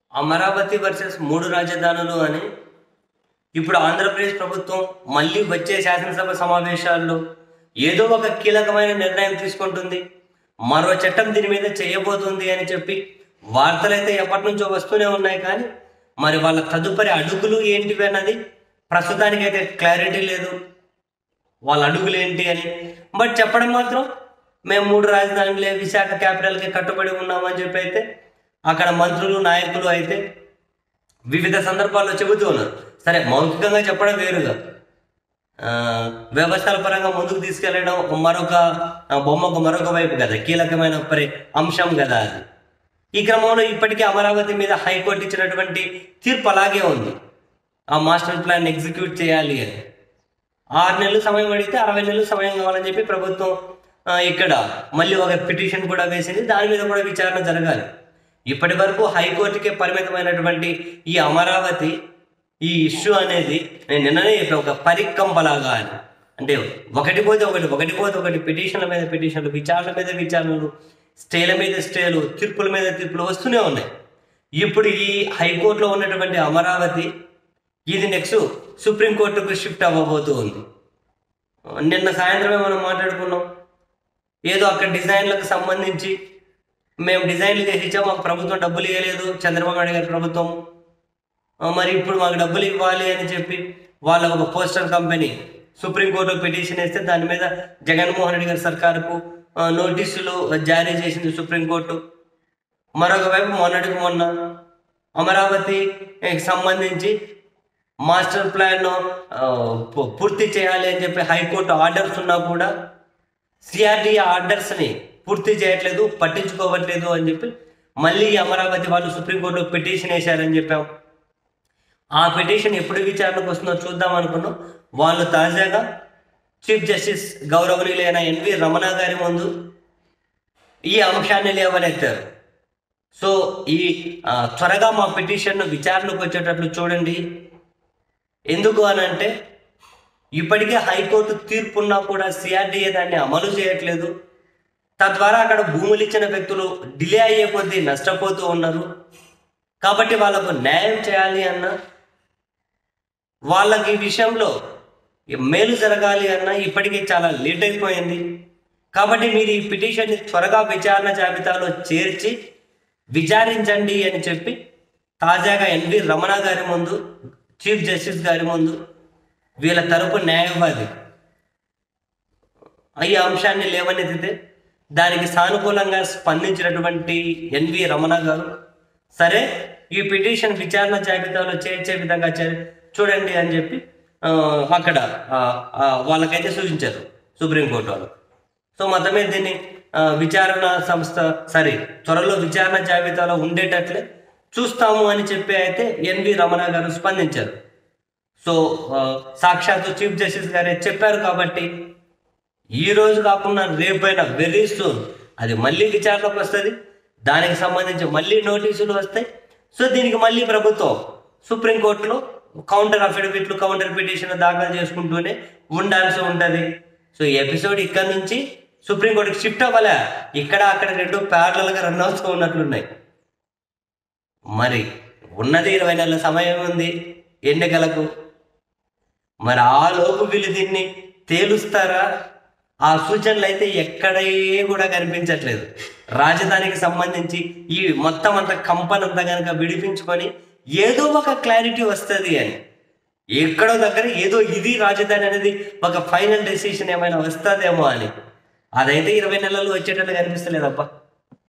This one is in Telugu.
అమరావతి వర్సెస్ మూడు రాజధానులు అని ఇప్పుడు ఆంధ్రప్రదేశ్ ప్రభుత్వం మళ్ళీ వచ్చే శాసనసభ సమావేశాల్లో ఏదో ఒక కీలకమైన నిర్ణయం తీసుకుంటుంది మరో చట్టం దీని మీద చేయబోతుంది అని చెప్పి వార్తలైతే ఎప్పటి నుంచో వస్తూనే ఉన్నాయి కానీ మరి వాళ్ళ తదుపరి అడుగులు ఏంటివి అన్నది ప్రస్తుతానికైతే క్లారిటీ లేదు వాళ్ళ అడుగులు ఏంటి అని బట్ చెప్పడం మాత్రం మేము మూడు రాజధానులే విశాఖ క్యాపిటల్కి కట్టుబడి ఉన్నామని చెప్పి అయితే అక్కడ మంత్రులు నాయకులు అయితే వివిధ సందర్భాల్లో చెబుతూ ఉన్నారు సరే మౌఖికంగా చెప్పడం వేరుగా ఆ, వ్యవస్థల పరంగా ముందుకు తీసుకెళ్లడం మరొక ఆ, బొమ్మకు మరొక వైపు కదా కీలకమైన పరి అంశం కదా అది ఈ క్రమంలో ఇప్పటికే అమరావతి మీద హైకోర్టు ఇచ్చినటువంటి తీర్పు అలాగే ఉంది ఆ మాస్టర్ ప్లాన్ ఎగ్జిక్యూట్ చేయాలి అని ఆరు నెలలు సమయం అడిగితే అరవై నెలలు సమయం కావాలని చెప్పి ప్రభుత్వం ఆ, ఇక్కడ మళ్ళీ ఒక పిటిషన్ కూడా వేసింది దాని మీద కూడా విచారణ జరగాలి ఇప్పటి వరకు హైకోర్టుకే పరిమితమైనటువంటి ఈ అమరావతి ఈ ఇష్యూ అనేది నేను నిన్ననే చెప్పాను, ఒక పరికంపలాగా అని అంటే ఒకటి పోతే ఒకటి ఒకటి పోతే ఒకటి పిటిషన్ల మీద పిటిషన్లు విచారణల మీద విచారణలు స్టేల మీద స్టేలు తీర్పుల మీద తీర్పులు వస్తూనే ఉన్నాయి ఇప్పుడు ఈ హైకోర్టులో ఉన్నటువంటి అమరావతి ఇది నెక్స్ట్ సుప్రీంకోర్టుకు షిఫ్ట్ అవ్వబోతూ ఉంది నిన్న సాయంత్రమే మనం మాట్లాడుకున్నాం ఏదో అక్కడ డిజైన్లకు సంబంధించి మేము డిజైన్లు చేసి ఇచ్చాం మాకు ప్రభుత్వం డబ్బులు ఇవ్వలేదు చంద్రబాబు నాయుడు గారి ప్రభుత్వం ఆ, మరి ఇప్పుడు మాకు డబ్బులు ఇవ్వాలి అని చెప్పి వాళ్ళ ఒక పోస్టర్ కంపెనీ సుప్రీంకోర్టు పిటిషన్ వేస్తే దాని మీద జగన్మోహన్ రెడ్డి గారి సర్కారుకు ఆ, నోటీసులు జారీ చేసింది సుప్రీంకోర్టు మరొక వైపు మొన్నటికి మొన్న అమరావతికి సంబంధించి మాస్టర్ ప్లాన్ ఆ, పు- పూర్తి చేయాలి అని చెప్పి హైకోర్టు ఆర్డర్స్ ఉన్నా కూడా సిఆర్డీ ఆర్డర్స్ని పూర్తి చేయట్లేదు పట్టించుకోవట్లేదు అని చెప్పి మళ్ళీ ఈ అమరావతి వాళ్ళు సుప్రీంకోర్టులో పిటిషన్ వేశారని చెప్పాం ఆ పిటిషన్ ఎప్పుడు విచారణకు వస్తుందో చూద్దాం అనుకున్నాం వాళ్ళు తాజాగా చీఫ్ జస్టిస్ గౌరవనీయులైన ఎన్వి రమణ గారి ముందు ఈ అంశాన్ని లేవనెత్తారు సో ఈ ఆ, త్వరగా మా పిటిషన్ను విచారణకు వచ్చేటట్లు చూడండి ఎందుకు అని అంటే ఇప్పటికే హైకోర్టు తీర్పు ఉన్నా కూడా సిఆర్డీఏ దాన్ని అమలు చేయట్లేదు తద్వారా అక్కడ భూములు ఇచ్చిన వ్యక్తులు డిలే అయ్యే కొద్దీ నష్టపోతూ ఉన్నారు కాబట్టి వాళ్ళకు న్యాయం చేయాలి అన్న వాళ్ళకి ఈ విషయంలో మేలు జరగాలి అన్న ఇప్పటికే చాలా లేట్ అయిపోయింది కాబట్టి మీరు ఈ పిటిషన్ని త్వరగా విచారణ జాబితాలో చేర్చి విచారించండి అని చెప్పి తాజాగా ఎన్వి రమణ గారి ముందు చీఫ్ జస్టిస్ గారి ముందు వీళ్ళ తరపు న్యాయవాది ఈ అంశాన్ని లేవనెత్తితే దానికి సానుకూలంగా స్పందించినటువంటి ఎన్వి రమణ గారు సరే ఈ పిటిషన్ విచారణ జాబితాలో చేర్చే విధంగా చే- చూడండి అని చెప్పి ఆ, అక్కడ ఆ, ఆ, వాళ్ళకైతే సూచించారు సుప్రీంకోర్టు వాళ్ళు సో మొత్తమే దీన్ని ఆ, విచారణ సంస్థ సరే త్వరలో విచారణ జాబితాలో ఉండేటట్లే చూస్తాము అని చెప్పి అయితే ఎన్వి రమణ గారు స్పందించారు సో ఆ, సాక్షాత్తు చీఫ్ జస్టిస్ గారే చెప్పారు కాబట్టి ఈ రోజు కాకుండా రేపైనా వెరీ సూన్ అది మళ్ళీ విచారణకు వస్తుంది దానికి సంబంధించి మళ్ళీ నోటీసులు వస్తాయి సో దీనికి మళ్ళీ ప్రభుత్వం సుప్రీంకోర్టులో కౌంటర్ అఫిడవిట్లు కౌంటర్ పిటిషన్ దాఖలు చేసుకుంటూనే ఉండాల్సి ఉంటుంది సో ఈ ఎపిసోడ్ ఇక్కడ నుంచి సుప్రీంకోర్టుకి షిఫ్ట్ అవ్వలే ఇక్కడ అక్కడ రెండు ప్యారలల్గా రన్ అవుతూ ఉన్నట్లున్నాయి మరి ఉన్నది ఇరవై నెలల సమయం ఉంది ఎన్నికలకు మరి ఆ లోపు వీళ్ళు దీన్ని తేలుస్తారా ఆ సూచనలు అయితే ఎక్కడే కూడా కనిపించట్లేదు రాజధానికి సంబంధించి ఈ మొత్తం అంత కంపనంతా కనుక విడిపించుకొని ఏదో ఒక క్లారిటీ వస్తుంది అని ఎక్కడో దగ్గర ఏదో ఇది రాజధాని అనేది ఒక ఫైనల్ డెసిషన్ ఏమైనా వస్తుందేమో అని అదైతే ఇరవై నెలలు వచ్చేటట్లు కనిపిస్తలేదబ్బా